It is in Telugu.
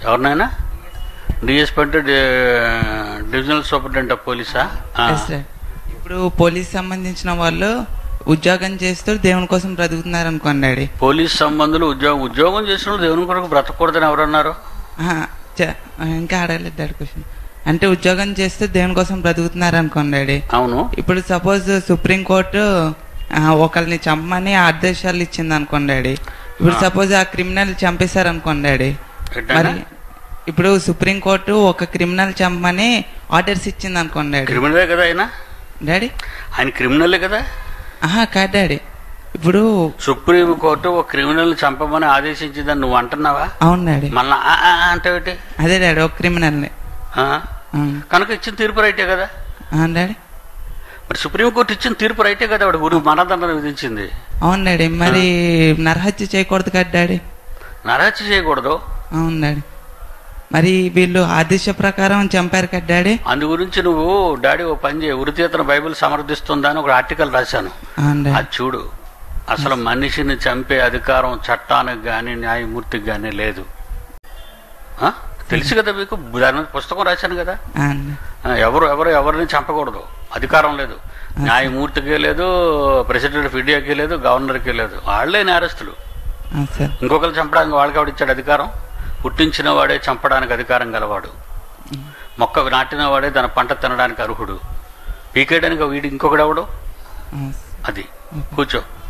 ఎవరినైనా డిఎస్పీ అంటే డి- డివిజనల్ సూపరింటెండెంట్ ఆఫ్ పోలీసా ఆ. ఎస్ సార్ ఇప్పుడు పోలీస్ సంబంధించిన వాళ్ళు ఉద్యోగం చేస్తూ దేవుని కోసం బ్రతుకుతున్నారు అనుకోండి డాడీ పోలీస్ సంబంధులు ఉద్యోగం ఉద్యోగం చేసిన వాళ్ళు దేవుని కొరకు బ్రతకూడదని ఎవరన్నారు ఆహా, చ- ఇంకా అడగలేదు డాడీ క్వశ్చన్ అంటే ఉద్యోగం చేస్తూ దేవుని కోసం బ్రతుకుతున్నారు అనుకోండి డాడీ అవును ఇప్పుడు సపోజ్ సుప్రీంకోర్టు ఒకరిని చంపమని ఆదేశాలు ఇచ్చింది అనుకోండి డాడీ ఇప్పుడు ఆ. సపోజ్ ఆ క్రిమినల్ చంపేశారు అనుకోండి డాడీ ఎట్టయినా? మరి ఇప్పుడు సుప్రీంకోర్టు ఒక క్రిమినల్ చంపమని ఆర్డర్స్ ఇచ్చింది అనుకోండి డాడీ క్రిమినలే కదా ఆయన డాడీ ఆయన క్రిమినలే కదా ఆహా కాదు డాడీ ఇప్పుడు సుప్రీం కోర్టు ఒక క్రిమినల్ చంపమని ఆదేశించిందని నువ్వు అంటున్నావా అవును డాడీ మళ్ళా ఆ, ఆ, ఆ అంటే ఏంటి? అదే డాడీ ఒక క్రిమినల్ని ఆ ఉమ్. కనుక ఇచ్చిన తీర్పు రైటే కదా ఆ, డాడీ మరి సుప్రీంకోర్టు ఇచ్చిన తీర్పు రైటే కదా వాడు గురి మరణదండన విధించింది అవును డాడీ మరి నరహత్య చేయకూడదు కదా డాడీ నరహత్య చేయకూడదు అవును డాడీ మరి వీళ్ళు ఆదేశ ప్రకారం చంపారు కదా డాడీ అందు గురించి నువ్వు డాడీ ఓ పని చేయి ఉరితీతన బైబిల్ సమర్థిస్తుందా అని ఒక ఆర్టికల్ రాశాను అవును డాడీ అది చూడు అసలు మనిషిని చంపే అధికారం చట్టానికి కానీ న్యాయమూర్తికి కానీ లేదు ఆ? తెలుసు కదా మీకు దాని మీద పుస్తకం రాశాను కదా అవును ఆ, ఎవరు ఎవరు ఎవరిని చంపకూడదు అధికారం లేదు న్యాయమూర్తికి లేదు ప్రెసిడెంట్ ఆఫ్ ఇండియాకి లేదు గవర్నర్కి లేదు వాళ్ళే నేరస్తులు అవును సార్ ఇంకొకరు చంపడానికి వాళ్ళకి ఎవడు ఇచ్చాడు అధికారం పుట్టించిన వాడే చంపడానికి అధికారం గలవాడు మొక్క నాటిన వాడే తన పంట తినడానికి అర్హుడు పీకేయడానికి వీడి ఇంకొకడు ఎవడు అవును అది కూర్చో